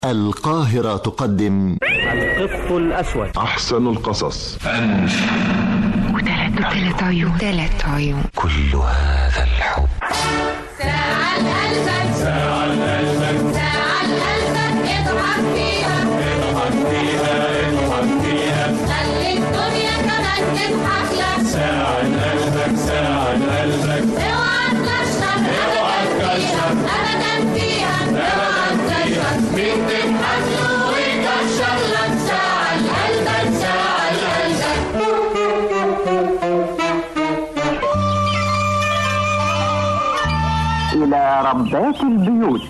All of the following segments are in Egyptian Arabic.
القاهرة تقدم القط الأسود أحسن القصص وثلاث وثلاث عيون ثلاث عيون كل هذا الحب ساعة لقلبك ساعة لقلبك ساعة لقلبك اضحك فيها اضحك فيها اضحك فيها خلي الدنيا كمان تضحك لك ساعة لقلبك ساعة لقلبك اوعى تكشر اوعى تكشر ابدا فيها اوعى تكشر مين تضحك له ويكشر لك ساعة لقلبك ساعة لقلبك إلى ربات البيوت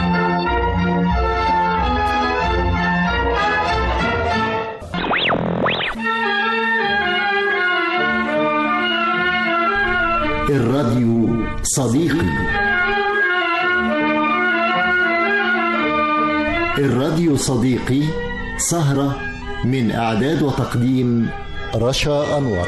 الراديو صديقي الراديو صديقي سهرة من إعداد وتقديم رشا أنور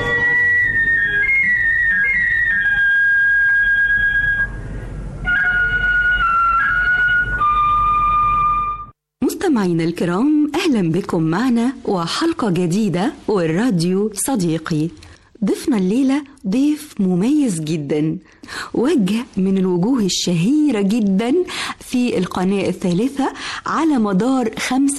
مستمعينا الكرام اهلا بكم معنا وحلقه جديده والراديو صديقي ضيفنا الليله ضيف مميز جدا وجه من الوجوه الشهيره جدا في القناه الثالثه على مدار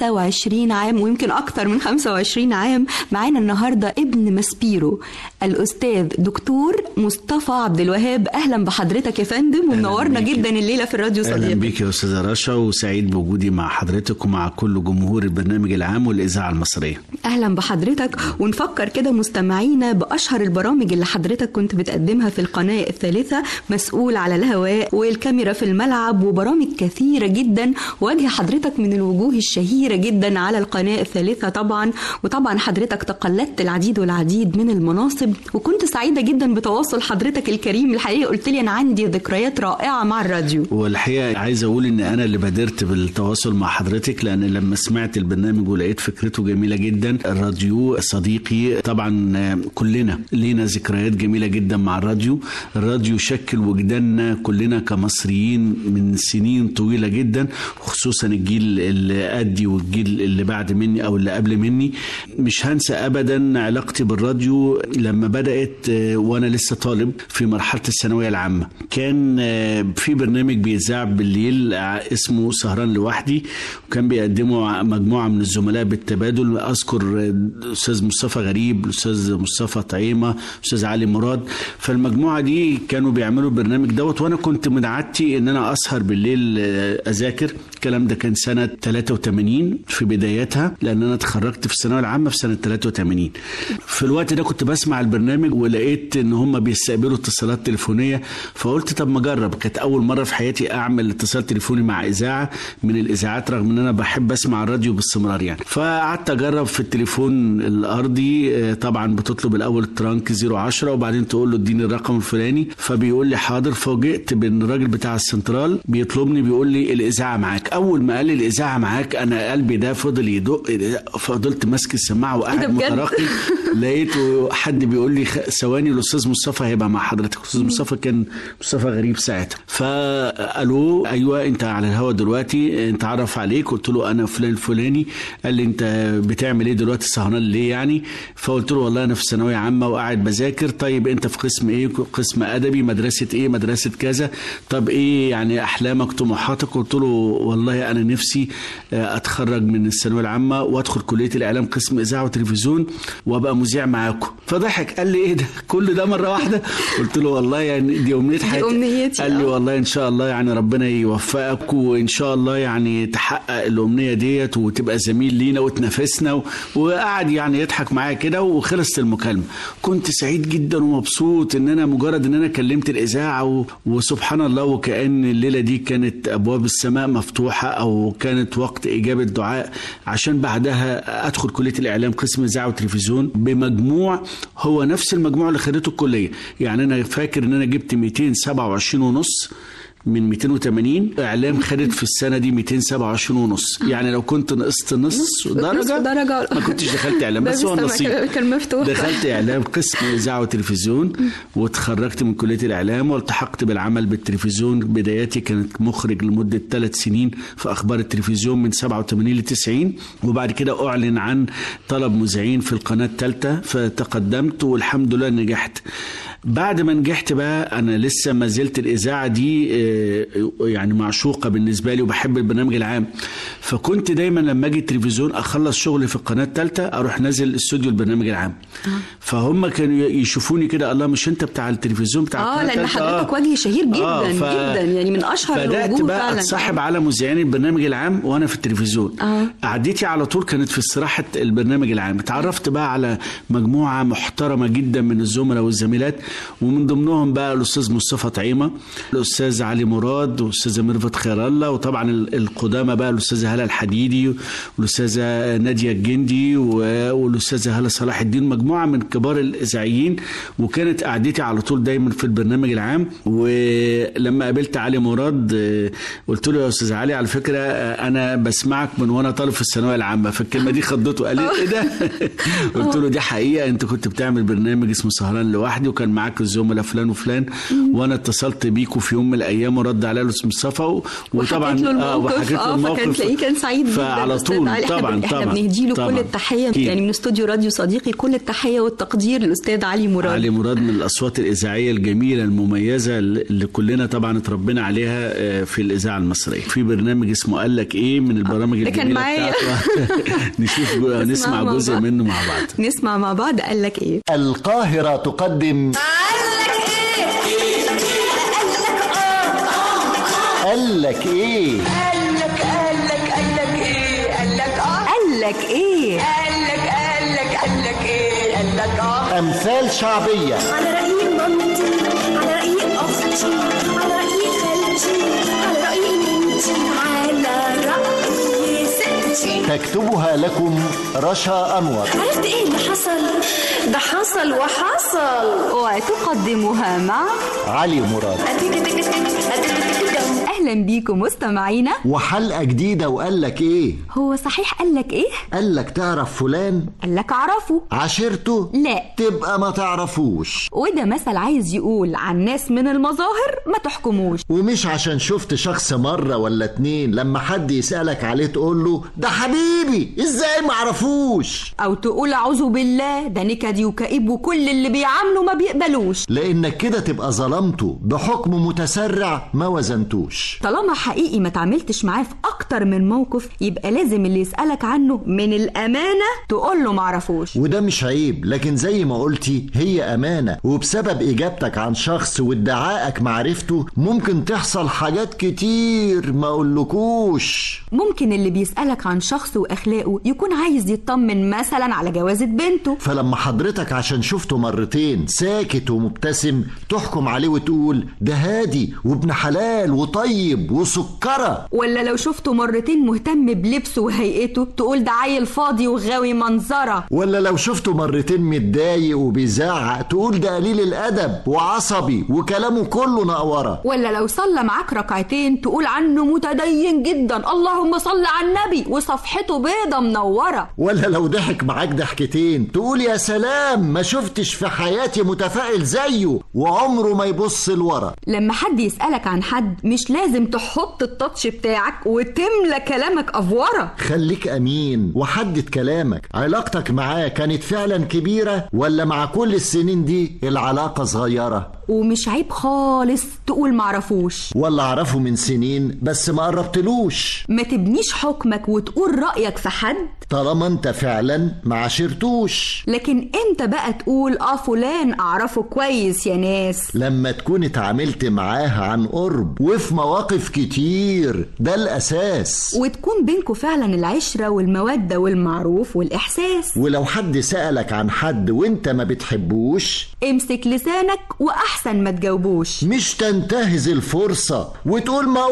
25 عام ويمكن اكثر من 25 عام معانا النهارده ابن مسبيرو الاستاذ دكتور مصطفى عبد الوهاب اهلا بحضرتك يا فندم ومنورنا بيك. جدا الليله في الراديو اهلا صديقي بيك يا استاذه رشا وسعيد بوجودي مع حضرتك ومع كل جمهور البرنامج العام والاذاعه المصريه اهلا بحضرتك ونفكر كده مستمعينا باشهر البرامج اللي حضرتك كنت بتقدمها في القناه الثالثه مسؤول على الهواء والكاميرا في الملعب وبرامج كثيره جدا وجه حضرتك من الوجوه الشهيره جدا على القناه الثالثه طبعا وطبعا حضرتك تقلدت العديد والعديد من المناصب وكنت سعيده جدا بتواصل حضرتك الكريم الحقيقه قلت لي انا عندي ذكريات رائعه مع الراديو والحقيقه عايز اقول ان انا اللي بادرت بالتواصل مع حضرتك لان لما سمعت البرنامج ولقيت فكرته جميله جدا الراديو صديقي طبعا كلنا لينا ذكريات جميله جدا مع الراديو الراديو شكل وجداننا كلنا كمصريين من سنين طويله جدا خصوصا الجيل اللي قدي والجيل اللي بعد مني او اللي قبل مني مش هنسى ابدا علاقتي بالراديو لما بدات آه، وانا لسه طالب في مرحله الثانويه العامه كان آه، في برنامج بيذاع بالليل ع- اسمه سهران لوحدي وكان بيقدمه ع- مجموعه من الزملاء بالتبادل اذكر آه، الاستاذ مصطفى غريب الاستاذ مصطفى طعيمه الاستاذ علي مراد فالمجموعه دي كانوا بيعملوا البرنامج دوت وانا كنت من عادتي ان انا اسهر بالليل آه، اذاكر الكلام ده كان سنه 83 في بدايتها لان انا اتخرجت في الثانويه العامه في سنه 83 في الوقت ده كنت بسمع البرنامج ولقيت ان هم بيستقبلوا اتصالات تليفونيه فقلت طب ما اجرب كانت اول مره في حياتي اعمل اتصال تليفوني مع اذاعه من الاذاعات رغم ان انا بحب اسمع الراديو باستمرار يعني فقعدت اجرب في التليفون الارضي آه، طبعا بتطلب الاول الترانك 010 وبعدين تقول له اديني الرقم الفلاني فبيقول لي حاضر فوجئت بان الراجل بتاع السنترال بيطلبني بيقول لي الاذاعه معاك اول ما قال لي الاذاعه معاك انا قلبي ده فضل يدق فضلت ماسك السماعه وقاعد بجد؟ مترقي لقيته حد بيقول لي خ- ثواني الاستاذ مصطفى هيبقى مع حضرتك الاستاذ مصطفى كان مصطفى غريب ساعتها فقالوا ايوه انت على الهوا دلوقتي انت عرف عليك قلت له انا فلان الفلاني قال لي انت بتعمل ايه دلوقتي سهران ليه يعني فقلت له والله انا في ثانويه عامه وقاعد بذاكر طيب انت في قسم ايه قسم ادبي مدرسه ايه مدرسه كذا طب ايه يعني احلامك طموحاتك قلت له والله انا نفسي آه، اتخرج من الثانويه العامه وادخل كليه الاعلام قسم اذاعه وتلفزيون وابقى مذيع معاكم فضحك قال لي ايه ده كل ده مره واحده قلت له والله يعني دي امنيه حياتي أمنيتي، قال لي آه. والله ان شاء الله يعني ربنا يوفقك وان شاء الله يعني تحقق الامنيه ديت وتبقى زميل لينا وتنافسنا و... وقعد يعني يضحك معايا كده وخلصت المكالمه كنت سعيد جدا ومبسوط ان انا مجرد ان انا كلمت الاذاعه و... وسبحان الله وكان الليله دي كانت ابواب السماء مفتوحه او كانت وقت اجابه دعاء عشان بعدها ادخل كليه الاعلام قسم اذاعه وتلفزيون بمجموع هو نفس المجموع اللي خدته الكليه يعني انا فاكر ان انا جبت 227 ونص من 280 اعلام خدت في السنه دي 227 ونص يعني لو كنت نقصت نص درجه نصف درجة. ما كنتش دخلت اعلام باب بس هو السما نصيب كان- كان مفتوح. دخلت اعلام قسم اذاعه وتلفزيون وتخرجت من كليه الاعلام والتحقت بالعمل بالتلفزيون بداياتي كانت مخرج لمده ثلاث سنين في اخبار التلفزيون من 87 ل 90 وبعد كده اعلن عن طلب مذيعين في القناه الثالثه فتقدمت والحمد لله نجحت بعد ما نجحت بقى انا لسه ما زلت الاذاعه دي آه، يعني معشوقه بالنسبه لي وبحب البرنامج العام فكنت دايما لما اجي التلفزيون اخلص شغلي في القناه الثالثه اروح نازل استوديو البرنامج العام فهم كانوا يشوفوني كده الله مش انت بتاع التلفزيون بتاع اه القناة لان التالتة؟ حضرتك وجه شهير جدا ف- جدا يعني من اشهر بدات الوجوه بقى فعلا اتصاحب على مذيعين البرنامج العام وانا في التلفزيون آه. قعدتي على طول كانت في استراحه البرنامج العام اتعرفت بقى على مجموعه محترمه جدا من الزملاء والزميلات ومن ضمنهم بقى الاستاذ مصطفى طعيمه الاستاذ علي مراد والاستاذه ميرفت خير الله وطبعا ال- القدامى بقى الاستاذه هاله الحديدي والاستاذه ناديه الجندي و- والاستاذه هاله صلاح الدين مجموعه من كبار الاذاعيين وكانت قعدتي على طول دايما في البرنامج العام ولما قابلت علي مراد آه، قلت له يا استاذ علي على فكره آه، انا بسمعك من وانا طالب في الثانويه العامه فالكلمه دي خضته قال لي ايه ده قلت له دي حقيقه انت كنت بتعمل برنامج اسمه سهران لوحدي وكان معاك الزملاء فلان وفلان وانا اتصلت بيكوا في يوم من الايام ورد عليا الاستاذ مصطفى و- وطبعا وحكيت له آه، الموقف وحكيت له اه فكان الموقف تلاقيه كان سعيد جدا فعلى أستاذ طول علي. احنا طبعا بن- احنا طبعا بنهدي له طبعا. كل التحيه أكيد. يعني من استوديو راديو صديقي كل التحيه والتقدير للاستاذ علي مراد علي مراد من الاصوات الاذاعيه الجميله المميزه اللي كلنا طبعا اتربينا عليها آه، في الاذاعه المصريه في برنامج اسمه قال لك ايه من البرامج ده كان الجميله معايا. بتاعته نشوف جو- نسمع مع جزء بعض. منه مع بعض نسمع مع بعض قال لك ايه القاهرة تقدم قال لك ايه قالك قالك قالك ايه قالك اه قال لك ايه قالك قالك قالك ايه قالك اه أمثال شعبية على رأي مامتي على رأي أختي على رأي خالتي على رأي بنتي على رأي ستي تكتبها لكم رشا أنور عرفت ايه اللي حصل؟ ده حصل وحصل وتقدمها مع علي مراد اهلا بيكم مستمعينا وحلقة جديدة وقال لك ايه هو صحيح قال لك ايه قال لك تعرف فلان قال لك اعرفه عشرته لا تبقى ما تعرفوش وده مثل عايز يقول عن ناس من المظاهر ما تحكموش ومش عشان شفت شخص مرة ولا اتنين لما حد يسألك عليه تقول له ده حبيبي ازاي ما عرفوش او تقول اعوذ بالله ده نكدي وكئيب وكل اللي بيعامله ما بيقبلوش لانك كده تبقى ظلمته بحكم متسرع ما وزنتوش طالما حقيقي ما تعاملتش معاه في اكتر من موقف يبقى لازم اللي يسألك عنه من الامانة تقول له معرفوش وده مش عيب لكن زي ما قلتي هي أمانة وبسبب إجابتك عن شخص وادعائك معرفته ممكن تحصل حاجات كتير ما أقولكوش ممكن اللي بيسألك عن شخص واخلاقه يكون عايز يطمن مثلا على جوازة بنته فلما حضرتك عشان شفته مرتين ساكت ومبتسم تحكم عليه وتقول ده هادي وابن حلال وطيب وسكرة ولا لو شفته مرتين مهتم بلبسه وهيئته تقول ده عيل فاضي وغاوي منظرة ولا لو شفته مرتين متضايق وبيزعق تقول ده قليل الأدب وعصبي وكلامه كله نقورة ولا لو صلى معاك ركعتين تقول عنه متدين جدا اللهم صل على النبي وصفحته بيضة منورة ولا لو ضحك معاك ضحكتين تقول يا سلام ما شفتش في حياتي متفائل زيه وعمره ما يبص لورا لما حد يسألك عن حد مش لازم تحط التاتش بتاعك وتملى كلامك أفورة خليك أمين وحدد كلامك علاقتك معاه كانت فعلا كبيرة ولا مع كل السنين دي العلاقة صغيرة ومش عيب خالص تقول معرفوش ولا أعرفه من سنين بس ما قربتلوش ما تبنيش حكمك وتقول رأيك في حد طالما انت فعلا ما عاشرتوش لكن امتى بقى تقول اه فلان اعرفه كويس يا ناس لما تكون اتعاملت معاه عن قرب وفي مواقف كتير ده الأساس وتكون بينكوا فعلا العشرة والمودة والمعروف والإحساس ولو حد سألك عن حد وانت ما بتحبوش امسك لسانك وأحسن ما تجاوبوش مش تنتهز الفرصة وتقول ما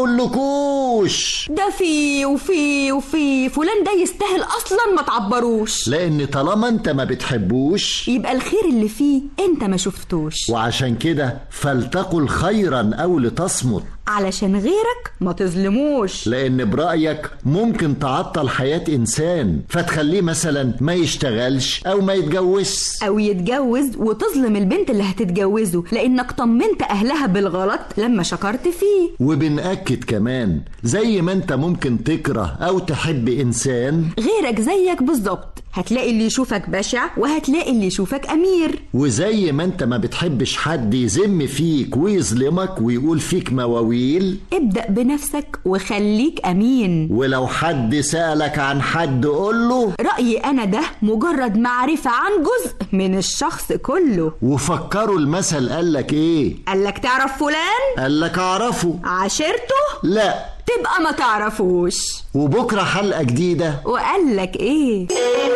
اقولكوش ده في وفي وفي فلان ده يستاهل أصلا ما تعبروش لان طالما انت ما بتحبوش يبقى الخير اللي فيه انت ما شفتوش وعشان كده فلتقل خيرا او لتصمت علشان غيرك ما تظلموش لان برأيك ممكن تعطل حياة انسان فتخليه مثلا ما يشتغلش او ما يتجوزش او يتجوز وتظلم البنت اللي هتتجوزه لانك طمنت اهلها بالغلط لما شكرت فيه وبنأكد كمان زي ما انت ممكن تكره او تحب انسان غيرك زيك بالظبط هتلاقي اللي يشوفك بشع وهتلاقي اللي يشوفك امير وزي ما انت ما بتحبش حد يذم فيك ويظلمك ويقول فيك مواويل ابدأ بنفسك وخليك امين ولو حد سألك عن حد قوله رأيي انا ده مجرد معرفة عن جزء من الشخص كله وفكروا المثل قالك ايه قالك تعرف فلان قالك اعرفه عاشرته لا تبقى ما تعرفوش وبكرة حلقة جديدة وقالك ايه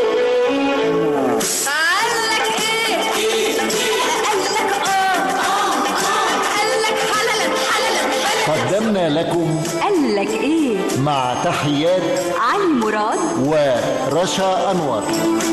قالك ايه قالك اه اه قالك حللا حللا قدمنا لكم قالك ايه مع تحيات علي مراد ورشا أنور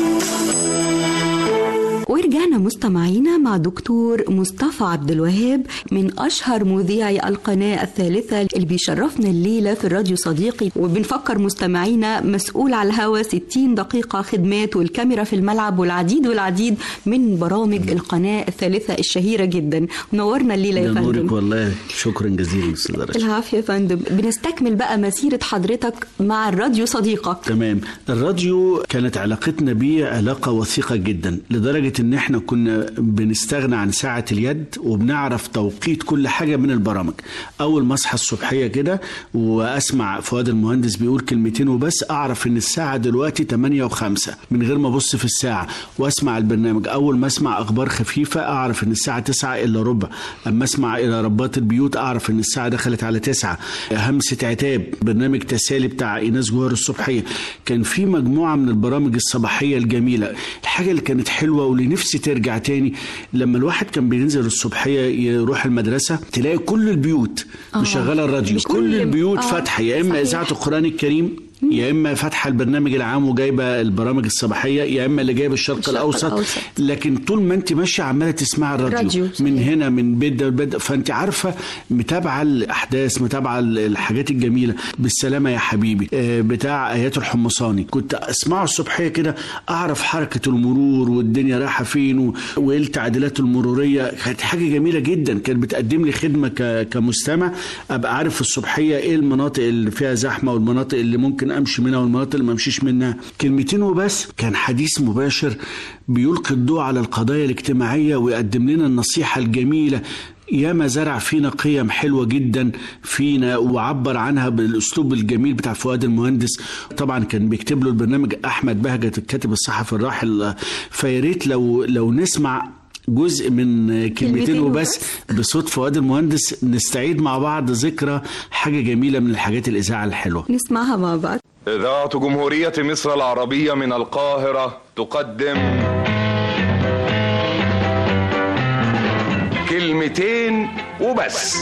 ورجعنا مستمعينا مع دكتور مصطفى عبد الوهاب من اشهر مذيعي القناه الثالثه اللي بيشرفنا الليله في الراديو صديقي وبنفكر مستمعينا مسؤول على الهوا 60 دقيقه خدمات والكاميرا في الملعب والعديد والعديد من برامج القناه الثالثه الشهيره جدا منورنا الليله يا ده نورك فندم والله شكرا جزيلا استاذ رشا العافيه يا فندم بنستكمل بقى مسيره حضرتك مع الراديو صديقك تمام الراديو كانت علاقتنا بيه علاقة وثيقة جدا لدرجة ان احنا كنا بنستغنى عن ساعة اليد وبنعرف توقيت كل حاجة من البرامج اول ما اصحى الصبحية كده واسمع فؤاد المهندس بيقول كلمتين وبس اعرف ان الساعة دلوقتي 8 و5 من غير ما ابص في الساعة واسمع البرنامج اول ما اسمع اخبار خفيفة اعرف ان الساعة 9 الا ربع اما اسمع الى ربات البيوت اعرف ان الساعة دخلت على 9 همسة عتاب برنامج تسالي بتاع ايناس جوهر الصبحية كان في مجموعة من البرامج الصباحية الجميلة الحاجة اللي كانت حلوة واللي نفسي ترجع تاني لما الواحد كان بينزل الصبحية يروح المدرسة تلاقي كل البيوت مشغلة الراديو مش كل كل- البيوت آه، فاتحة يا إما صحيح. إذاعة القرآن الكريم يا اما فاتحه البرنامج العام وجايبه البرامج الصباحيه يا اما اللي جايب الشرق, الشرق الاوسط الأوسط. لكن طول ما انت ماشيه عماله تسمعي الراديو, راديو، صحيح. من هنا من بيت ده لبيت فانت عارفه متابعه الاحداث متابعه الحاجات الجميله بالسلامه يا حبيبي آه، بتاع ايات الحمصاني كنت اسمعه الصبحيه كده اعرف حركه المرور والدنيا رايحه فين و- وايه التعديلات المروريه كانت حاجه جميله جدا كانت بتقدم لي خدمه ك- كمستمع ابقى عارف الصبحيه ايه المناطق اللي فيها زحمه والمناطق اللي ممكن امشي منها والمناطق اللي ما امشيش منها كلمتين وبس كان حديث مباشر بيلقي الضوء على القضايا الاجتماعيه ويقدم لنا النصيحه الجميله ياما زرع فينا قيم حلوه جدا فينا وعبر عنها بالاسلوب الجميل بتاع فؤاد المهندس طبعا كان بيكتب له البرنامج احمد بهجت الكاتب الصحفي الراحل فيا ريت لو لو نسمع جزء من كلمتين كلمتين وبس بصوت فؤاد المهندس نستعيد مع بعض ذكرى حاجه جميله من الحاجات الاذاعه الحلوه نسمعها مع بعض إذاعة جمهورية مصر العربية من القاهرة تقدم كلمتين وبس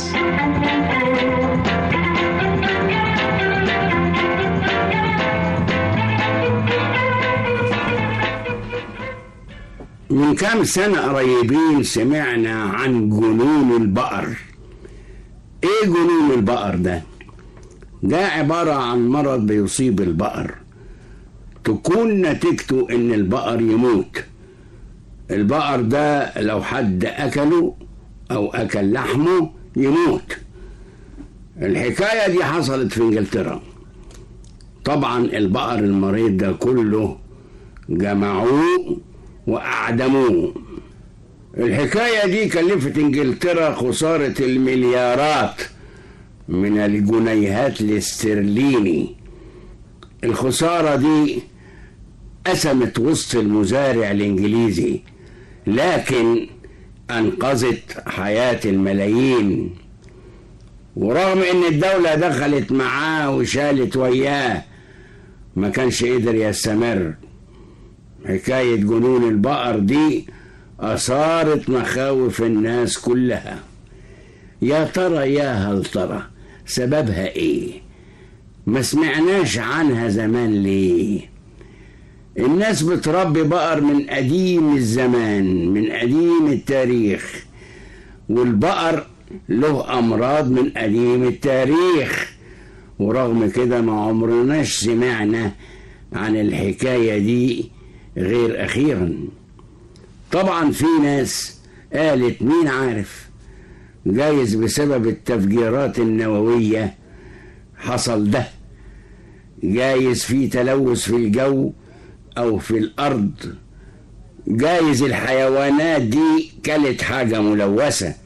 من كام سنة قريبين سمعنا عن جنون البقر ايه جنون البقر ده ده عبارة عن مرض بيصيب البقر تكون نتيجته ان البقر يموت البقر ده لو حد اكله او اكل لحمه يموت الحكاية دي حصلت في انجلترا طبعا البقر المريض ده كله جمعوه وأعدموه الحكاية دي كلفت إنجلترا خسارة المليارات من الجنيهات الاسترليني الخسارة دي قسمت وسط المزارع الإنجليزي لكن أنقذت حياة الملايين ورغم إن الدولة دخلت معاه وشالت وياه ما كانش قدر يستمر حكاية جنون البقر دي أثارت مخاوف الناس كلها يا ترى يا هل ترى سببها ايه ما سمعناش عنها زمان ليه الناس بتربي بقر من قديم الزمان من قديم التاريخ والبقر له أمراض من قديم التاريخ ورغم كده ما عمرناش سمعنا عن الحكاية دي غير أخيرا طبعا في ناس قالت مين عارف جايز بسبب التفجيرات النووية حصل ده جايز في تلوث في الجو أو في الأرض جايز الحيوانات دي كلت حاجة ملوثة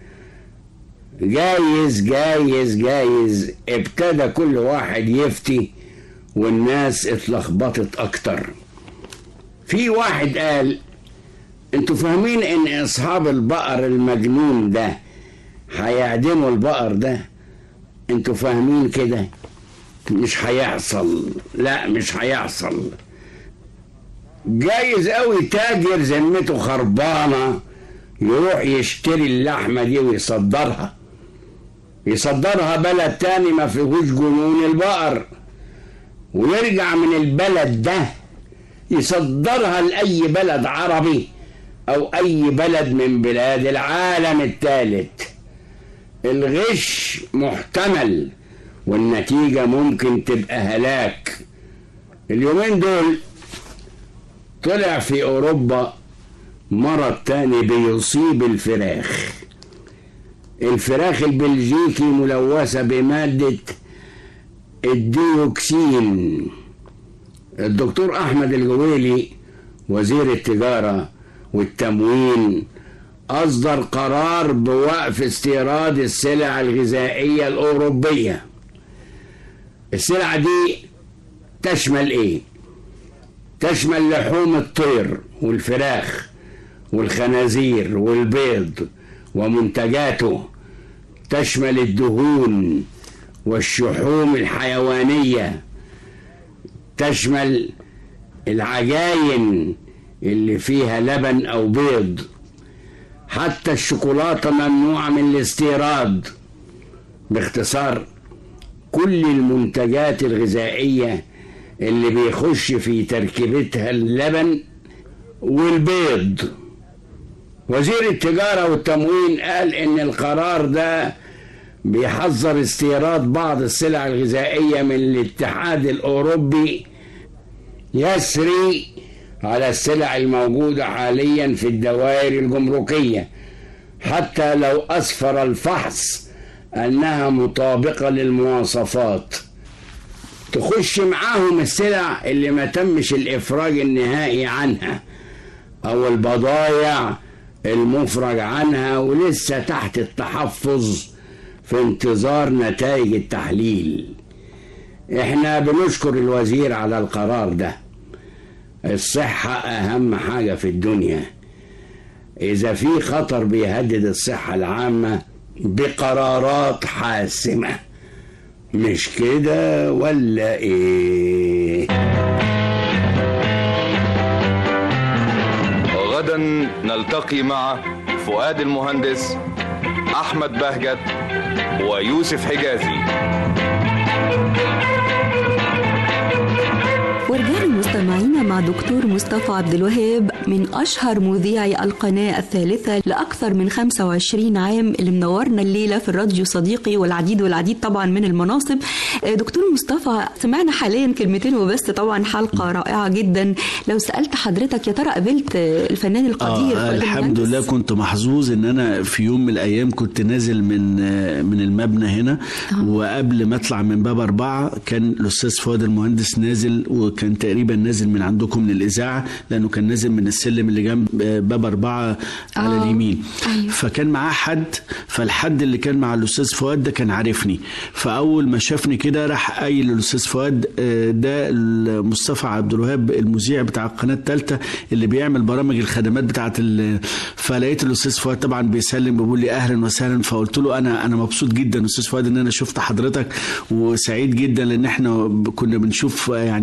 جايز جايز جايز ابتدى كل واحد يفتي والناس اتلخبطت اكتر في واحد قال انتوا فاهمين ان اصحاب البقر المجنون ده هيعدموا البقر ده انتوا فاهمين كده مش هيحصل لا مش هيحصل جايز قوي تاجر ذمته خربانه يروح يشتري اللحمه دي ويصدرها يصدرها بلد تاني ما فيهوش جنون البقر ويرجع من البلد ده يصدرها لأي بلد عربي أو أي بلد من بلاد العالم الثالث الغش محتمل والنتيجة ممكن تبقى هلاك اليومين دول طلع في أوروبا مرض تاني بيصيب الفراخ الفراخ البلجيكي ملوثة بمادة الديوكسين الدكتور أحمد الجويلي وزير التجارة والتموين أصدر قرار بوقف استيراد السلع الغذائية الأوروبية السلع دي تشمل إيه؟ تشمل لحوم الطير والفراخ والخنازير والبيض ومنتجاته تشمل الدهون والشحوم الحيوانية تشمل العجاين اللي فيها لبن أو بيض حتى الشوكولاتة ممنوعة من الاستيراد باختصار كل المنتجات الغذائية اللي بيخش في تركيبتها اللبن والبيض وزير التجارة والتموين قال إن القرار ده بيحذر استيراد بعض السلع الغذائية من الاتحاد الأوروبي يسري على السلع الموجودة حاليا في الدوائر الجمركية حتى لو أسفر الفحص أنها مطابقة للمواصفات تخش معاهم السلع اللي ما تمش الإفراج النهائي عنها أو البضايع المفرج عنها ولسه تحت التحفظ في انتظار نتائج التحليل احنا بنشكر الوزير على القرار ده الصحة أهم حاجة في الدنيا إذا في خطر بيهدد الصحة العامة بقرارات حاسمة مش كده ولا إيه؟ غدا نلتقي مع فؤاد المهندس احمد بهجت ويوسف حجازي ورجعنا مستمعينا مع دكتور مصطفى عبد الوهاب من اشهر مذيعي القناه الثالثه لاكثر من 25 عام اللي منورنا الليله في الراديو صديقي والعديد والعديد طبعا من المناصب آه، دكتور مصطفى سمعنا حاليا كلمتين وبس طبعا حلقه رائعه جدا لو سالت حضرتك يا ترى قابلت آه، الفنان القدير آه فؤاد الحمد المهندس؟ لله كنت محظوظ ان انا في يوم من الايام كنت نازل من آه، من المبنى هنا وقبل ما اطلع من باب اربعه كان الاستاذ فؤاد المهندس نازل وكان تقريبا نازل من عندكم من الاذاعه لانه كان نازل من السلم اللي جنب آه، باب اربعه على آه، اليمين أيوة. فكان معاه حد فالحد اللي كان مع الاستاذ فؤاد ده كان عارفني فاول ما شافني كده راح قايل للاستاذ فؤاد آه، ده مصطفى عبد الوهاب المذيع بتاع القناه الثالثه اللي بيعمل برامج الخدمات بتاعه ال- فلقيت الاستاذ فؤاد طبعا بيسلم بيقول لي اهلا وسهلا فقلت له انا انا مبسوط جدا استاذ فؤاد ان انا شفت حضرتك وسعيد جدا لان احنا كنا بنشوف يعني في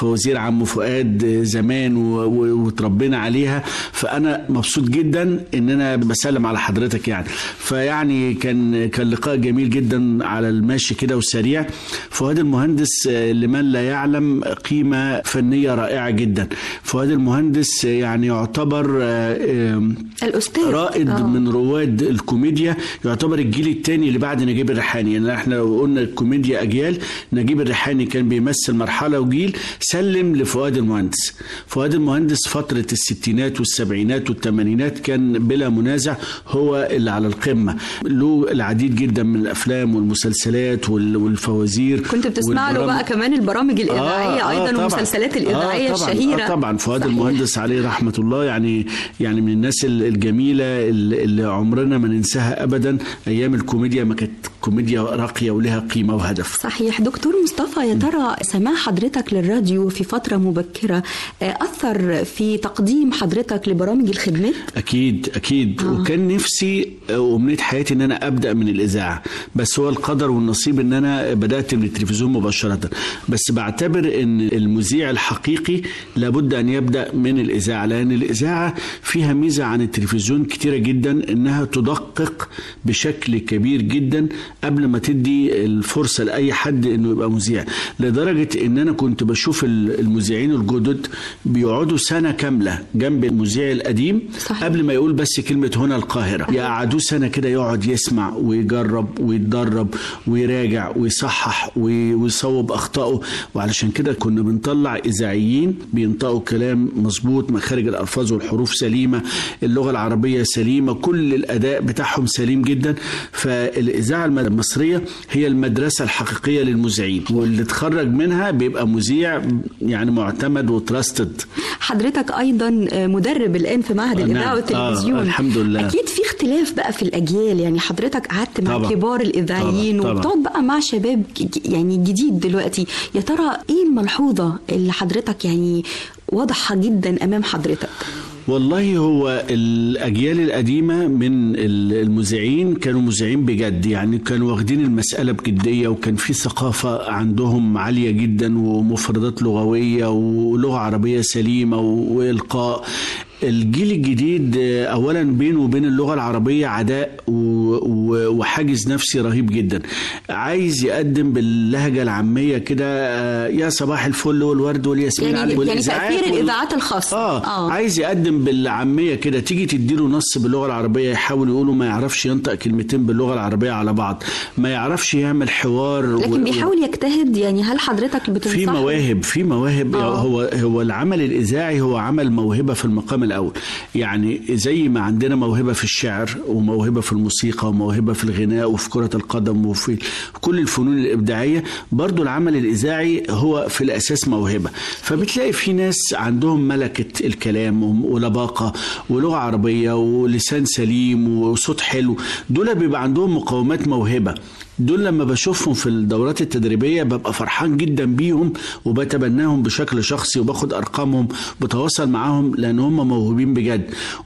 فوزير عم فؤاد زمان و- و- وتربينا عليها فانا مبسوط جدا ان انا بسلم على حضرتك يعني فيعني كان كان لقاء جميل جدا على الماشي كده وسريع فؤاد المهندس آه، لمن لا يعلم قيمه فنيه رائعه جدا فؤاد المهندس آه، يعني يعتبر آه، آم، الاستاذ رائد آه. من رواد الكوميديا يعتبر الجيل الثاني اللي بعد نجيب الريحاني يعني احنا لو قلنا الكوميديا اجيال نجيب الريحاني كان بيمثل مرحله وجيل سلم لفؤاد المهندس فؤاد المهندس فتره الستينات والسبعينات والثمانينات كان بلا منازع هو اللي على القمه له العديد جدا من الافلام والمسلسلات وال- والفوازير كنت بتسمع له والبرامج- بقى كمان البرامج الإذاعية أيضا طبعاً. والمسلسلات الإذاعية آه طبعاً الشهيرة آه طبعا فؤاد صحيح. المهندس عليه رحمه الله يعني يعني من الناس ال- الجميله اللي اللي عمرنا ما ننساها ابدا ايام الكوميديا ما كانت كوميديا راقيه ولها قيمه وهدف صحيح دكتور مصطفى يا ترى سماع حضرتك للراديو في فترة مبكرة آه، أثر في تقديم حضرتك لبرامج الخدمات؟ اكيد اكيد آه. وكان نفسي وامنيه حياتي ان انا ابدا من الاذاعه بس هو القدر والنصيب ان انا بدات من التلفزيون مباشره بس بعتبر ان المذيع الحقيقي لابد ان يبدا من الاذاعه لان الاذاعه فيها ميزه عن التلفزيون كتيره جدا انها تدقق بشكل كبير جدا قبل ما تدي الفرصه لاي حد انه يبقى مذيع لدرجه ان انا كنت بشوف ال- المذيعين الجدد بيقعدوا سنه كامله جنب المذيع القديم صحيح. قبل ما يقول بس كلمه هنا القاهره يقعدوه سنه كده يقعد يسمع ويجرب ويتدرب ويراجع ويصحح وي- ويصوب اخطائه وعلشان كده كنا بنطلع اذاعيين بينطقوا كلام مظبوط مخارج الالفاظ والحروف سليمه اللغه العربيه سليمه كل الاداء بتاعهم سليم جدا فالاذاعه المصريه هي المدرسه الحقيقيه للمذيعين واللي اتخرج منها بيبقى مذيع يعني معتمد وتراستد حضرتك أيضا آه، مدرب الآن في معهد آه، الإذاعة نعم. والتلفزيون آه، الحمد لله. أكيد في اختلاف بقى في الأجيال يعني حضرتك قعدت مع طبعا. كبار الإذاعيين طبعا. طبعا. وبتقعد بقى مع شباب ج- ج- يعني جديد دلوقتي يا ترى إيه الملحوظة اللي حضرتك يعني واضحة جدا أمام حضرتك؟ والله هو الأجيال القديمة من ال- المذيعين كانوا مذيعين بجد يعني كانوا واخدين المسألة بجدية وكان في ثقافة عندهم عالية جدا ومفردات لغوية ولغة عربية سليمة و- وإلقاء الجيل الجديد آه، اولا بينه وبين اللغه العربيه عداء و- و- وحاجز نفسي رهيب جدا عايز يقدم باللهجه العاميه كده آه، يا صباح الفل والورد والياسمين يعني على- يعني والإذاعات تأثير وال- الإذاعات الخاصة آه, آه. اه عايز يقدم بالعاميه كده تيجي تديله نص باللغه العربيه يحاول يقوله ما يعرفش ينطق كلمتين باللغه العربيه على بعض ما يعرفش يعمل حوار لكن و- بيحاول يجتهد يعني هل حضرتك بتنصح في مواهب في مواهب آه. هو هو العمل الاذاعي هو عمل موهبه في المقام الاول يعني زي ما عندنا موهبه في الشعر وموهبه في الموسيقى وموهبه في الغناء وفي كره القدم وفي كل الفنون الابداعيه برضو العمل الاذاعي هو في الاساس موهبه فبتلاقي في ناس عندهم ملكه الكلام ولباقه ولغه عربيه ولسان سليم وصوت حلو دول بيبقى عندهم مقومات موهبه دول لما بشوفهم في الدورات التدريبية ببقى فرحان جدا بيهم وبتبناهم بشكل شخصي وباخد أرقامهم بتواصل معاهم لأن هم موهوبين بجد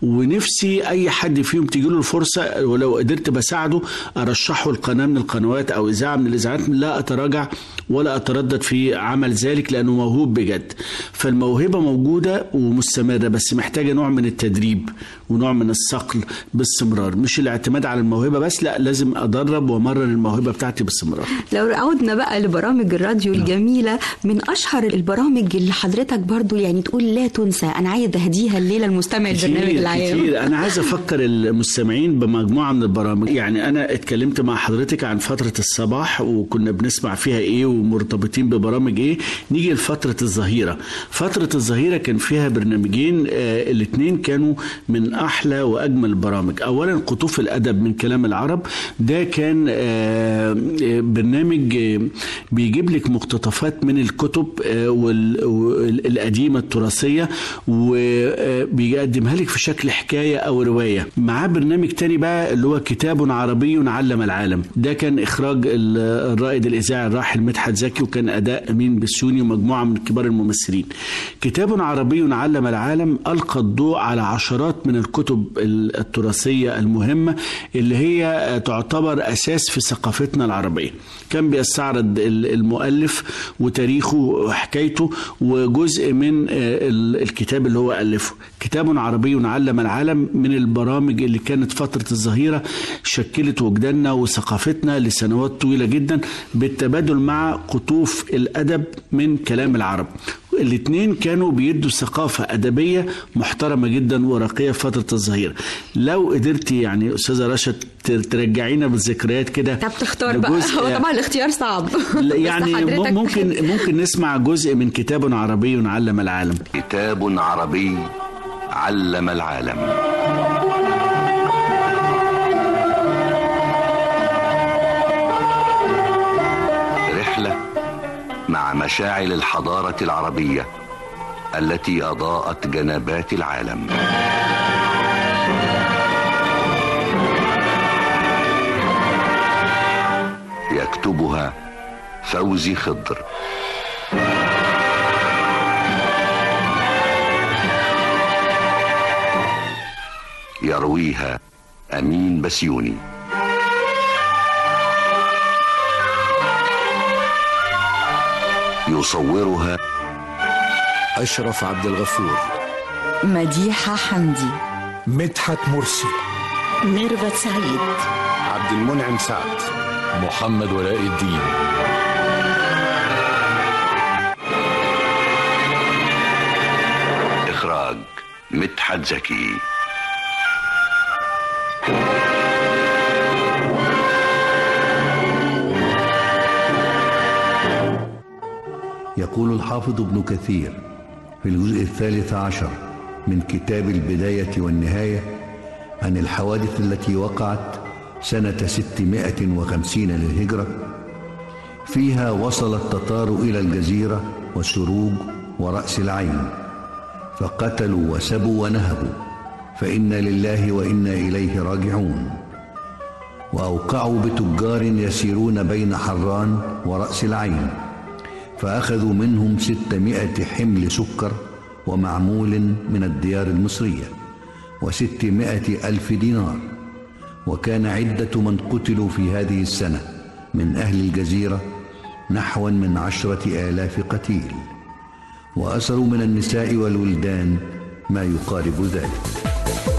ونفسي أي حد فيهم تجيله الفرصة ولو قدرت بساعده أرشحه القناة من القنوات أو إذاعة من الإذاعات لا أتراجع ولا أتردد في عمل ذلك لأنه موهوب بجد فالموهبة موجودة ومستمرة بس محتاجة نوع من التدريب ونوع من الصقل باستمرار مش الاعتماد على الموهبة بس لا لازم أدرب وأمرن الموهبة بتاعتي باستمرار لو عودنا بقى لبرامج الراديو الجميلة من أشهر البرامج اللي حضرتك برضو يعني تقول لا تنسى أنا عايز أهديها الليلة المستمع البرنامج كتير العام كتير انا عايز افكر المستمعين بمجموعه من البرامج يعني انا اتكلمت مع حضرتك عن فتره الصباح وكنا بنسمع فيها ايه ومرتبطين ببرامج ايه نيجي لفتره الظهيره فتره الظهيره كان فيها برنامجين آه الاثنين كانوا من احلى واجمل البرامج اولا قطوف الادب من كلام العرب ده كان آه آه، برنامج آه، بيجيب لك مقتطفات من الكتب آه، وال- وال- القديمه التراثيه وبيقدمها لك في شكل حكايه او روايه معاه برنامج تاني بقى اللي هو كتاب عربي علم العالم ده كان اخراج ال- الرائد الاذاعي الراحل مدحت زكي وكان اداء امين بسيوني ومجموعه من كبار الممثلين كتاب عربي علم العالم القى الضوء على عشرات من الكتب التراثيه المهمه اللي هي تعتبر اساس في ثقافتنا العربيه كان بيستعرض ال- المؤلف وتاريخه وحكايته وجزء من آه، ال- الكتاب اللي هو ألفه كتاب عربي علم العالم من البرامج اللي كانت فترة الظهيرة شكلت وجداننا وثقافتنا لسنوات طويلة جدا بالتبادل مع قطوف الأدب من كلام العرب الاثنين كانوا بيدوا ثقافة أدبية محترمة جدا ورقية في فترة الظهيرة لو قدرتي يعني أستاذة رشا ت- ترجعينا بالذكريات كده طب تختار بقى لجزء- هو طبعا الاختيار صعب لا، بس يعني حضرتك ممكن ممكن نسمع جزء من كتاب عربي علم العالم كتاب عربي علم العالم رحلة مع مشاعل الحضارة العربية التي أضاءت جنبات العالم يكتبها فوزي خضر يرويها أمين بسيوني يصورها أشرف عبد الغفور مديحة حمدي مدحت مرسي ميرفت سعيد عبد المنعم سعد محمد ولاء الدين إخراج مدحت زكي يقول الحافظ ابن كثير في الجزء الثالث عشر من كتاب البداية والنهاية عن الحوادث التي وقعت سنة ستمائة وخمسين للهجرة فيها وصل التتار إلى الجزيرة والسروج ورأس العين فقتلوا وسبوا ونهبوا فإنا لله وإنا إليه راجعون وأوقعوا بتجار يسيرون بين حران ورأس العين فأخذوا منهم ستمائة حمل سكر ومعمول من الديار المصرية وستمائة ألف دينار وكان عدة من قتلوا في هذه السنة من أهل الجزيرة نحوا من عشرة آلاف قتيل وأسروا من النساء والولدان ما يقارب ذلك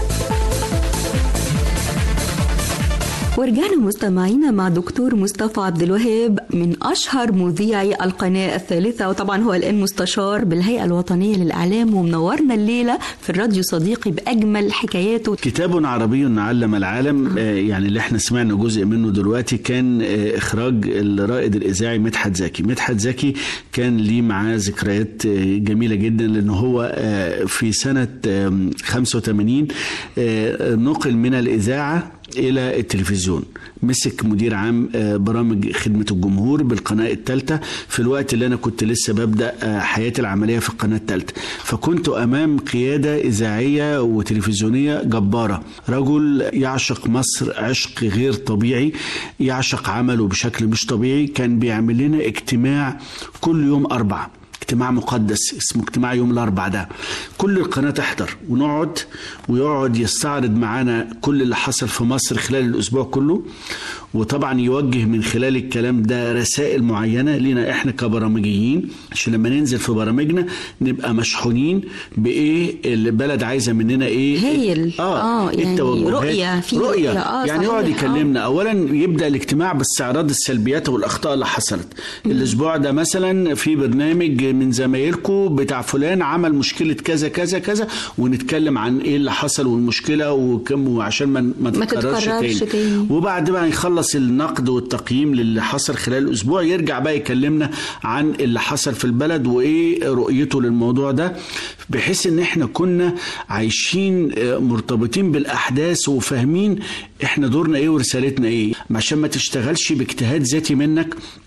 ورجعنا مستمعينا مع دكتور مصطفى عبد الوهاب من اشهر مذيعي القناه الثالثه وطبعا هو الان مستشار بالهيئه الوطنيه للاعلام ومنورنا الليله في الراديو صديقي باجمل حكاياته كتاب عربي علم العالم آه، يعني اللي احنا سمعنا جزء منه دلوقتي كان آه، اخراج الرائد الاذاعي مدحت زكي مدحت زكي كان ليه معاه ذكريات آه، جميله جدا لان هو آه، في سنه آم، 85 آه، نقل من الاذاعه الى التلفزيون مسك مدير عام آه، برامج خدمه الجمهور بالقناه الثالثه في الوقت اللي انا كنت لسه ببدا آه، حياتي العمليه في القناه الثالثه فكنت امام قياده اذاعيه وتلفزيونيه جباره رجل يعشق مصر عشق غير طبيعي يعشق عمله بشكل مش طبيعي كان بيعمل لنا اجتماع كل يوم اربع اجتماع مقدس اسمه اجتماع يوم الاربع ده كل القناه تحضر ونقعد ويقعد يستعرض معانا كل اللي حصل في مصر خلال الاسبوع كله وطبعا يوجه من خلال الكلام ده رسائل معينه لينا احنا كبرامجيين عشان لما ننزل في برامجنا نبقى مشحونين بايه البلد عايزه مننا ايه هايل. اه, آه، يعني التوجهات. رؤية، في رؤيه رؤية. آه، يعني يقعد صحيح. يكلمنا اولا يبدا الاجتماع باستعراض السلبيات والاخطاء اللي حصلت الاسبوع ده مثلا في برنامج من زمايلكم بتاع فلان عمل مشكله كذا كذا كذا ونتكلم عن ايه اللي حصل والمشكله وكم وعشان ما ما ما تتكررش تتكررش تاني. تاني. وبعد بقى يخلص النقد والتقييم للي حصل خلال الاسبوع يرجع بقى يكلمنا عن اللي حصل في البلد وايه رؤيته للموضوع ده بحيث ان احنا كنا عايشين آه، مرتبطين بالاحداث وفاهمين احنا دورنا ايه ورسالتنا ايه عشان ما تشتغلش باجتهاد ذاتي منك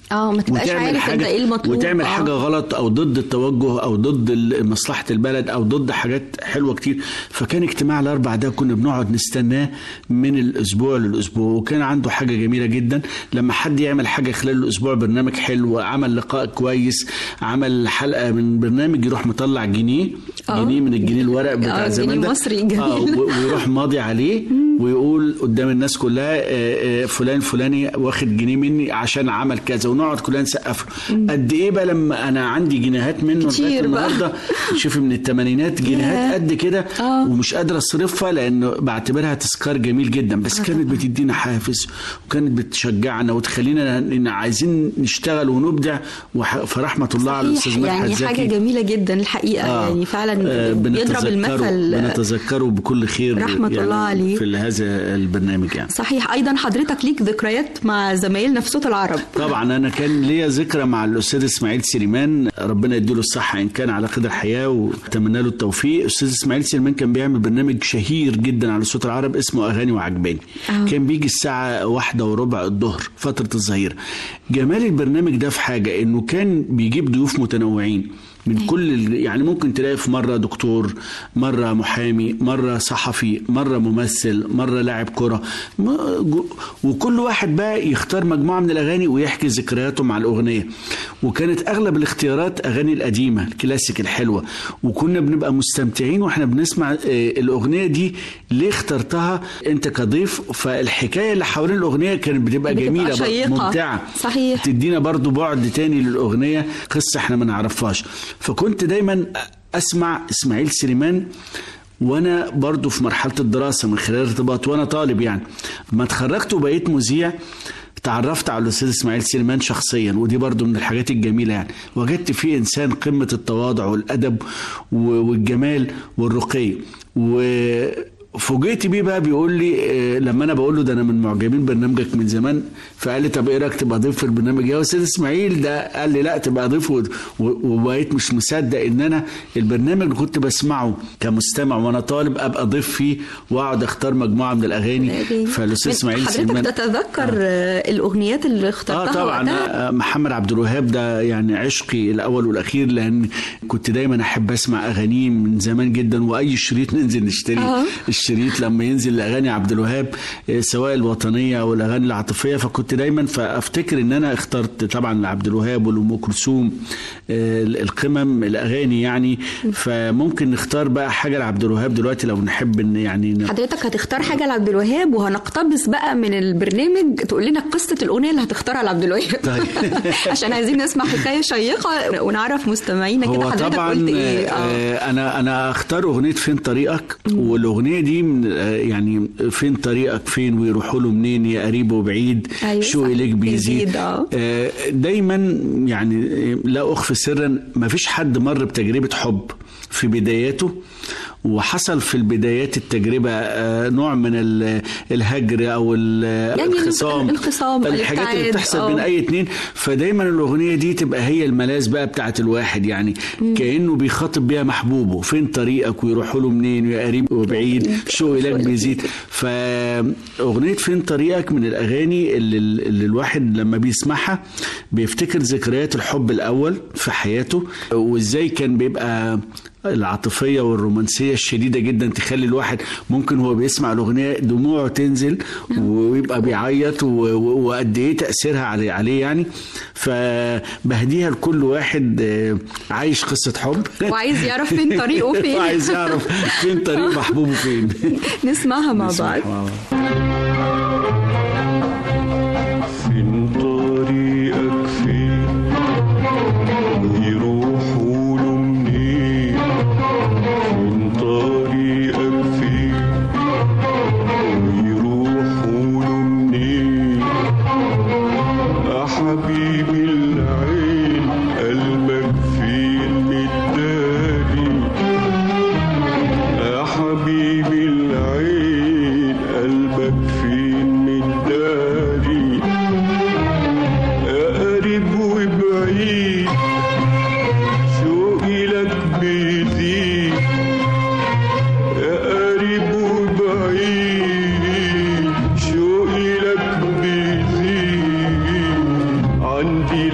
اه ما تبقاش وتعمل عارف انت حاجة- ايه المطلوب وتعمل آه. حاجه غلط او ضد التوجه او ضد ال- مصلحه البلد او ضد حاجات حلوه كتير فكان اجتماع الاربع ده كنا بنقعد نستناه من الاسبوع للاسبوع وكان عنده حاجه جميله جدا لما حد يعمل حاجه خلال الاسبوع برنامج حلو عمل لقاء كويس عمل حلقه من برنامج يروح مطلع جنيه آه. جنيه من الجنيه الورق بتاع آه، زمان جنيه ده مصري جميل. آه و- ويروح ماضي عليه ويقول قدام الناس كلها آه، آه، فلان فلاني واخد جنيه مني عشان عمل كذا ونقعد كلنا نسقف له قد ايه بقى لما انا عندي جنيهات منه كتير لغايه بقى. النهارده شوفي من الثمانينات جنيهات ياه. قد كده ومش قادر اصرفها لانه بعتبرها تذكار جميل جدا بس كانت بتدينا حافز وكانت بتشجعنا وتخلينا إن عايزين نشتغل ونبدع وح- فرحمه الله على صحيح، الاستاذ مدحت يعني زكي حاجه جميله جدا الحقيقه آه. يعني فعلا آه، بيضرب بنتذكره- المثل بنتذكره بكل خير رحمة يعني الله عليه. في هذا البرنامج يعني صحيح ايضا حضرتك ليك ذكريات مع زمايلنا في صوت العرب طبعا انا كان ليا ذكرى مع الاستاذ اسماعيل سليمان ربنا يديله الصحه ان كان على قدر الحياه واتمنى له التوفيق الاستاذ اسماعيل سليمان كان بيعمل برنامج شهير جدا على صوت العرب اسمه اغاني وعجباني آه. كان بيجي الساعه واحدة وربع الظهر فتره الظهيره جمال البرنامج ده في حاجه انه كان بيجيب ضيوف متنوعين من كل ال- يعني ممكن تلاقي في مره دكتور مره محامي مره صحفي مره ممثل مره لاعب كره م- جو- وكل واحد بقى يختار مجموعه من الاغاني ويحكي ذكرياته مع الاغنيه وكانت اغلب الاختيارات اغاني القديمه الكلاسيك الحلوه وكنا بنبقى مستمتعين واحنا بنسمع آه، الاغنيه دي ليه اخترتها انت كضيف فالحكايه اللي حوالين الاغنيه كانت بتبقى, بتبقى جميله بقى، شيقة. ممتعه صحيح تدينا برضو بعد تاني للأغنية قصة احنا ما نعرفهاش فكنت دايما أسمع إسماعيل سليمان وانا برضو في مرحله الدراسه من خلال ارتباط وانا طالب يعني ما اتخرجت وبقيت مذيع تعرفت على الاستاذ اسماعيل سليمان شخصيا ودي برضو من الحاجات الجميله يعني وجدت فيه انسان قمه التواضع والادب و- والجمال والرقي وفوجئت بيه بقى بيقول لي آه، لما انا بقول له ده انا من معجبين برنامجك من زمان فقال لي طب ايه رايك تبقى ضيف في البرنامج يا استاذ اسماعيل ده قال لي لا تبقى ضيف و- و- وبقيت مش مصدق ان انا البرنامج اللي كنت بسمعه كمستمع وانا طالب ابقى ضيف فيه واقعد اختار مجموعه من الاغاني فالاستاذ اسماعيل حضرتك سليمان تتذكر آه. الاغنيات اللي اخترتها اه طبعا وقتها؟ آه، محمد عبد الوهاب ده يعني عشقي الاول والاخير لان كنت دايما احب اسمع اغانيه من زمان جدا واي شريط ننزل نشتري آه. الشريط لما ينزل اغاني عبد الوهاب آه، سواء الوطنيه او الاغاني العاطفيه فكنت دايما فافتكر ان انا اخترت طبعا لعبد الوهاب ولام كلثوم آه، القمم الاغاني يعني فممكن نختار بقى حاجه لعبد الوهاب دلوقتي لو نحب ان يعني ن- حضرتك هتختار حاجه لعبد الوهاب وهنقتبس بقى من البرنامج تقول لنا قصه الاغنيه اللي هتختارها لعبد الوهاب طيب. عشان عايزين نسمع حكايه شيقه ونعرف مستمعينا كده هو حضرتك طبعا قلت ايه آه، اه انا انا اختار اغنيه فين طريقك والاغنيه دي من آه، يعني فين طريقك فين ويروحوا له منين يا قريب وبعيد أيوة شو صح، اليك بيزيد، بيزيد آه. آه، دايما يعني آه، لا اخفي سرا ما فيش حد مر بتجربه حب في بداياته وحصل في البدايات التجربة آه، نوع من ال- الهجر أو ال- يعني الخصام الخصام، الحاجات اللي الابتعاد، بتحصل آه. بين أي اتنين فدايما الأغنية دي تبقى هي الملاذ بقى بتاعت الواحد يعني كأنه بيخاطب بيها محبوبه فين طريقك ويروحوا له منين يا قريب وبعيد شو إليك بيزيد فأغنية فين طريقك من الأغاني اللي, اللي الواحد لما بيسمعها بيفتكر ذكريات الحب الأول في حياته وإزاي كان بيبقى العاطفية والرومانسية الشديدة جدا تخلي الواحد ممكن هو بيسمع الأغنية دموعه تنزل ويبقى بيعيط و- و- وقد إيه تأثيرها عليه عليه يعني فبهديها لكل واحد آه، عايش قصة حب وعايز يعرف فين طريقه فين وعايز يعرف فين طريق محبوبه فين نسمعها مع بعض نسمعها مع بعض. فين طريقك فين ويروحوا له منين فين طريقك فين ويروحوا له منين يا حبيبي العين قلبك فين متداري يا حبيبي العين قلبك فين متداري يا قريب وبعيد شوقي لك بيزيد يا قريب وبعيد شوقي لك بيزيد عندي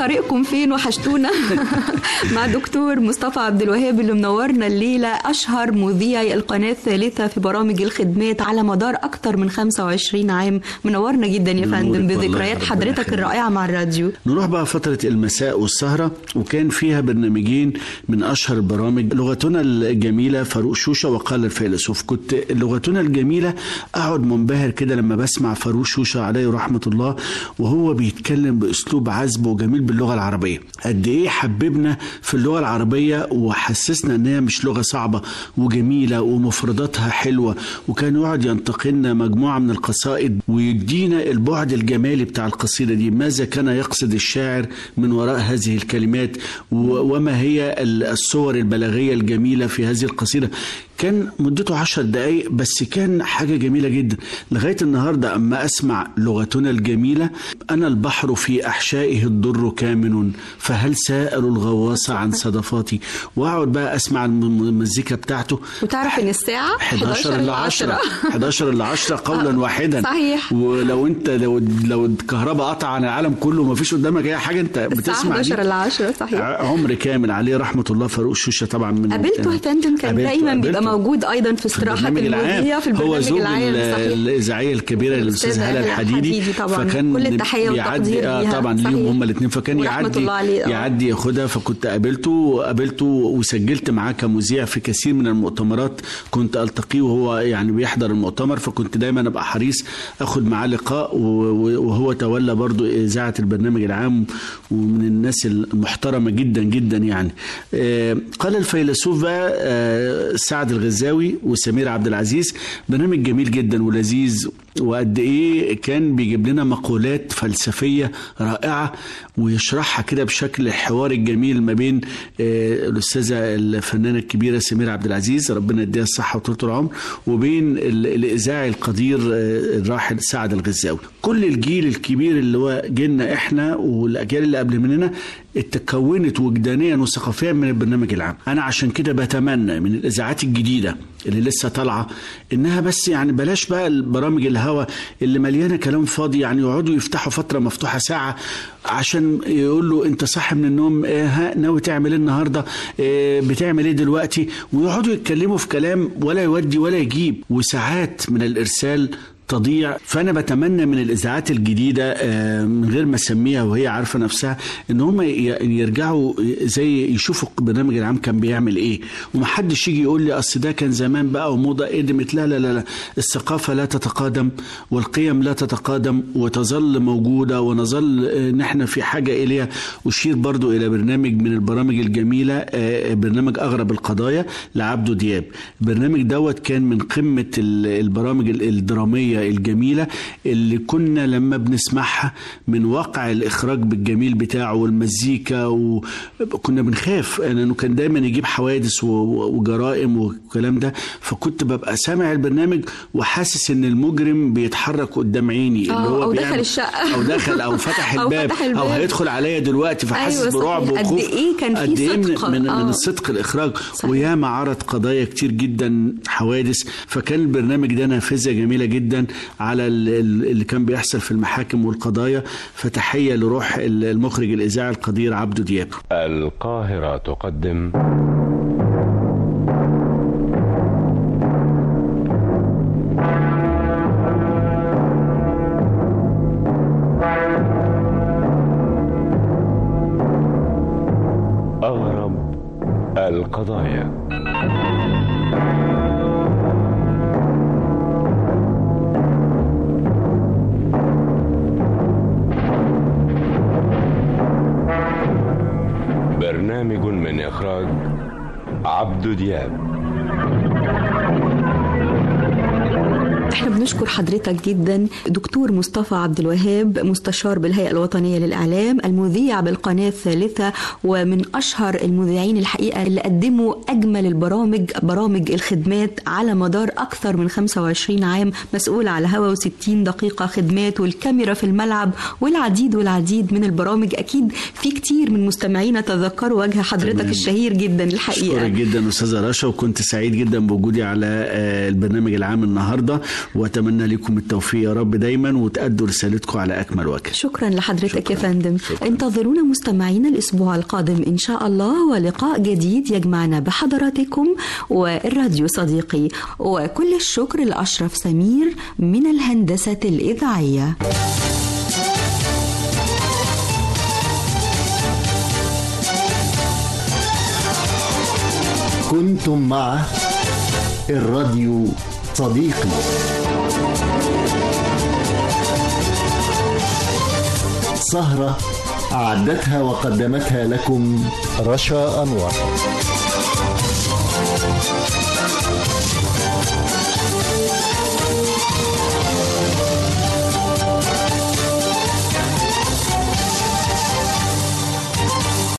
طريقكم فين وحشتونا مع دكتور مصطفى عبد الوهاب اللي منورنا الليله اشهر مذيعي القناه الثالثه في برامج الخدمات على مدار اكثر من 25 عام منورنا جدا يا فندم نورك والله، بذكريات ربنا حضرتك يخليك. الرائعه مع الراديو نروح بقى فترة المساء والسهرة وكان فيها برنامجين من أشهر البرامج لغتنا الجميلة فاروق شوشة وقال الفيلسوف كنت لغتنا الجميلة أقعد منبهر كده لما بسمع فاروق شوشة عليه رحمة الله وهو بيتكلم بأسلوب عذب وجميل باللغة العربية قد إيه حببنا في اللغة العربية وحسسنا إن هي مش لغة صعبة وجميلة ومفرداتها حلوة وكان يقعد ينتقلنا مجموعة من القصائد ويدينا البعد الجمالي بتاع القصيدة دي ماذا كان يقصد الشاعر من وراء هذه الكلمات و- وما هي ال- الصور البلاغية الجميلة في هذه القصيدة كان مدته عشر دقايق بس كان حاجة جميلة جدا لغاية النهاردة أما أسمع لغتنا الجميلة أنا البحر في أحشائه الضر كامن فهل سائل الغواص عن صدفاتي وأقعد بقى أسمع الم- المزيكا بتاعته وتعرف ان الساعه 11 ل 10 11 ل 10 قولا واحدا صحيح. ولو انت لو لو الكهرباء قطع عن العالم كله وما فيش قدامك اي حاجه انت الساعه بتسمع دي 11 ل 10 صحيح عمر كامل عليه رحمه الله فاروق شوشه طبعا من قابلته يا فندم كان قابلته- دايما بيبقى قابلته. موجود ايضا في استراحات البرنامج العام المذيع في البرنامج هو زوج العام ال- صحيح الاذاعيه الكبيره الاستاذ الأستاذة هلا هلا الحديدي الحديدي طبعاً. فكان كل التحية بيعدي والتقدير آه ليها. طبعا ليهم صحيح. هما الاثنين فكان ورحمة يعدي الله عليه، آه. يعدي ياخدها فكنت قابلته وقابلته وسجلت معاه كمذيع في كثير من المؤتمرات كنت التقيه وهو يعني بيحضر المؤتمر فكنت دايما ابقى حريص اخد معاه لقاء و- و- وهو تولى برضو اذاعه البرنامج العام ومن الناس المحترمه جدا جدا يعني آه، قال الفيلسوف بقى آه، سعد الغزاوي وسمير عبد العزيز برنامج جميل جدا ولذيذ وقد ايه كان بيجيب لنا مقولات فلسفيه رائعه ويشرحها كده بشكل الحوار الجميل ما بين آه، الاستاذه الفنانه الكبيره سمير عبد العزيز ربنا يديها الصحه وطول العمر وبين ال- الاذاعي القدير آه، الراحل سعد الغزاوي كل الجيل الكبير اللي هو جيلنا احنا والاجيال اللي قبل مننا اتكونت وجدانيا وثقافيا من البرنامج العام انا عشان كده بتمنى من الاذاعات الجديده اللي لسه طالعه انها بس يعني بلاش بقى البرامج الهوا اللي مليانه كلام فاضي يعني يقعدوا يفتحوا فتره مفتوحه ساعه عشان يقول له انت صاحي من النوم إيه ها ناوي تعمل ايه النهارده إيه بتعمل ايه دلوقتي ويقعدوا يتكلموا في كلام ولا يودي ولا يجيب وساعات من الارسال تضيع فانا بتمنى من الاذاعات الجديده آه، من غير ما اسميها وهي عارفه نفسها ان هم ي- يرجعوا زي يشوفوا البرنامج العام كان بيعمل ايه ومحدش يجي يقول لي اصل ده كان زمان بقى وموضه قدمت لا لا لا لا الثقافه لا تتقادم والقيم لا تتقادم وتظل موجوده ونظل آه، نحن في حاجه اليها اشير برضو الى برنامج من البرامج الجميله آه، برنامج اغرب القضايا لعبده دياب البرنامج دوت كان من قمه ال- البرامج ال- الدراميه الجميله اللي كنا لما بنسمعها من واقع الاخراج بالجميل بتاعه والمزيكا وكنا بنخاف لانه كان دايما يجيب حوادث و- و- وجرائم والكلام ده فكنت ببقى سامع البرنامج وحاسس ان المجرم بيتحرك قدام عيني اللي آه، هو أو دخل بيعمل- الشقة. او دخل او فتح أو الباب فتح او الباب. هيدخل عليا دلوقتي فحاسس أيوة برعب صحيح. قد وخوف إيه كان في قد إيه من, صدق. من, آه. من الصدق الاخراج وياما عرض قضايا كتير جدا حوادث فكان البرنامج ده نافذه جميله جدا على ال- ال- اللي كان بيحصل في المحاكم والقضايا فتحيه لروح ال- المخرج الاذاعي القدير عبده دياب القاهرة تقدم أغرب القضايا برنامج من إخراج عبد دياب احنا بنشكر حضرتك جدا دكتور مصطفى عبد الوهاب مستشار بالهيئه الوطنيه للاعلام المذيع بالقناه الثالثه ومن اشهر المذيعين الحقيقه اللي قدموا اجمل البرامج برامج الخدمات على مدار اكثر من 25 عام مسؤول على هوا و60 دقيقه خدمات والكاميرا في الملعب والعديد والعديد من البرامج اكيد في كتير من مستمعينا تذكروا وجه حضرتك تمام. الشهير جدا الحقيقه أشكرك جدا أستاذة رشا وكنت سعيد جدا بوجودي على آه، البرنامج العام النهاردة وأتمنى واتمنى لكم التوفيق يا رب دايما وتأدوا رسالتكم على اكمل وجه شكرا لحضرتك يا فندم انتظرونا مستمعينا الأسبوع القادم إن شاء الله ولقاء جديد يجمعنا بحضراتكم والراديو صديقي وكل الشكر لأشرف سمير من الهندسة الإذاعية كنتم مع الراديو صديقي سهرة أعدتها وقدمتها لكم رشا أنور